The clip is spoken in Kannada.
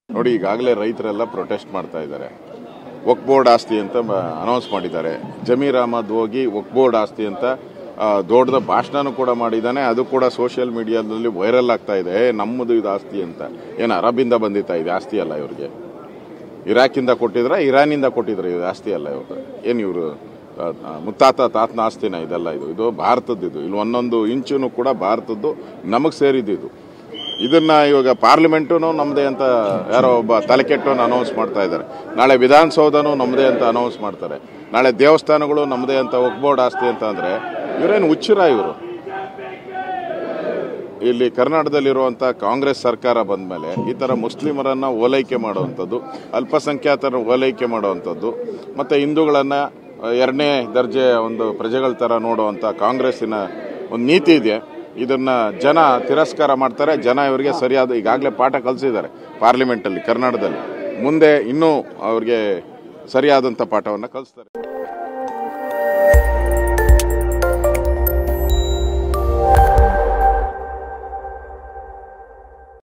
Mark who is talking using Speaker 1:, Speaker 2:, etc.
Speaker 1: ನೋಡಿ ಈಗಾಗಲೇ ರೈತರೆಲ್ಲ ಪ್ರೊಟೆಸ್ಟ್ ಮಾಡ್ತಾ ಇದ್ದಾರೆ ವಕ್ ಬೋರ್ಡ್ ಆಸ್ತಿ ಅಂತ ಅನೌನ್ಸ್ ಮಾಡಿದ್ದಾರೆ ಜಮೀರ್ ಅಹಮದ್ ಹೋಗಿ ವಕ್ ಬೋರ್ಡ್ ಆಸ್ತಿ ಅಂತ ಆ, ದೊಡ್ಡದ ಭಾಷಣನೂ ಕೂಡ ಮಾಡಿದ್ದಾನೆ ಅದು ಕೂಡ ಸೋಷಿಯಲ್ ಮೀಡಿಯಾದಲ್ಲಿ ವೈರಲ್ ಆಗ್ತಾ ಇದೆ ಏ, ನಮ್ಮದು ಇದು ಆಸ್ತಿ ಅಂತ ಏನು ಅರಬಿಂದ ಬಂದಿತ್ತಾ ಇದು ಆಸ್ತಿ ಅಲ್ಲ ಇವ್ರಿಗೆ ಇರಾಕಿಂದ ಕೊಟ್ಟಿದ್ರ ಇರಾನಿಂದ ಕೊಟ್ಟಿದ್ರ ಇದು ಆಸ್ತಿ ಅಲ್ಲ ಇವರು ಏನು ಇವರು ಮುತ್ತಾತ ತಾತನ ಆಸ್ತಿನ ಇದೆಲ್ಲ ಇದು ಇದು ಭಾರತದ್ದು ಇದು ಇಲ್ಲಿ ಒಂದೊಂದು ಇಂಚುನು ಕೂಡ ಭಾರತದ್ದು ನಮಗೆ ಸೇರಿದ್ದು ಇದು ಇದನ್ನ ಇವಾಗ ಪಾರ್ಲಿಮೆಂಟು ನಮ್ಮದೇ ಅಂತ ಯಾರೋ ಒಬ್ಬ ತಲೆಕೆಟ್ಟವನು ಅನೌನ್ಸ್ ಮಾಡ್ತಾ ಇದ್ದಾರೆ ನಾಳೆ ವಿಧಾನಸೌಧನೂ ನಮ್ಮದೇ ಅಂತ ಅನೌನ್ಸ್ ಮಾಡ್ತಾರೆ ನಾಳೆ ದೇವಸ್ಥಾನಗಳು ನಮ್ಮದೇ ಅಂತ ಒಕ್ಬೋರ್ಡ್ ಆಸ್ತಿ ಅಂತ ಅಂದ್ರೆ ಇವರೇನು ಹುಚ್ಚರ ಇವರು ಇಲ್ಲಿ ಕರ್ನಾಟಕದಲ್ಲಿರುವಂಥ ಕಾಂಗ್ರೆಸ್ ಸರ್ಕಾರ ಬಂದ ಮೇಲೆ ಈ ಥರ ಮುಸ್ಲಿಮರನ್ನ ಓಲೈಕೆ ಮಾಡುವಂಥದ್ದು ಅಲ್ಪಸಂಖ್ಯಾತರ ಓಲೈಕೆ ಮಾಡುವಂಥದ್ದು ಮತ್ತು ಹಿಂದೂಗಳನ್ನು ಎರಡನೇ ದರ್ಜೆ ಒಂದು ಪ್ರಜೆಗಳ ಥರ ನೋಡುವಂಥ ಕಾಂಗ್ರೆಸ್ಸಿನ ಒಂದು ನೀತಿ ಇದೆ ಇದನ್ನ ಜನ ತಿರಸ್ಕಾರ ಮಾಡ್ತಾರೆ ಜನ ಇವರಿಗೆ ಸರಿಯಾದ ಈಗಾಗಲೇ ಪಾಠ ಕಲಿಸಿದ್ದಾರೆ ಪಾರ್ಲಿಮೆಂಟಲ್ಲಿ ಕರ್ನಾಟಕದಲ್ಲಿ ಮುಂದೆ ಇನ್ನೂ ಅವ್ರಿಗೆ ಸರಿಯಾದಂಥ ಪಾಠವನ್ನು ಕಲಿಸ್ತಾರೆ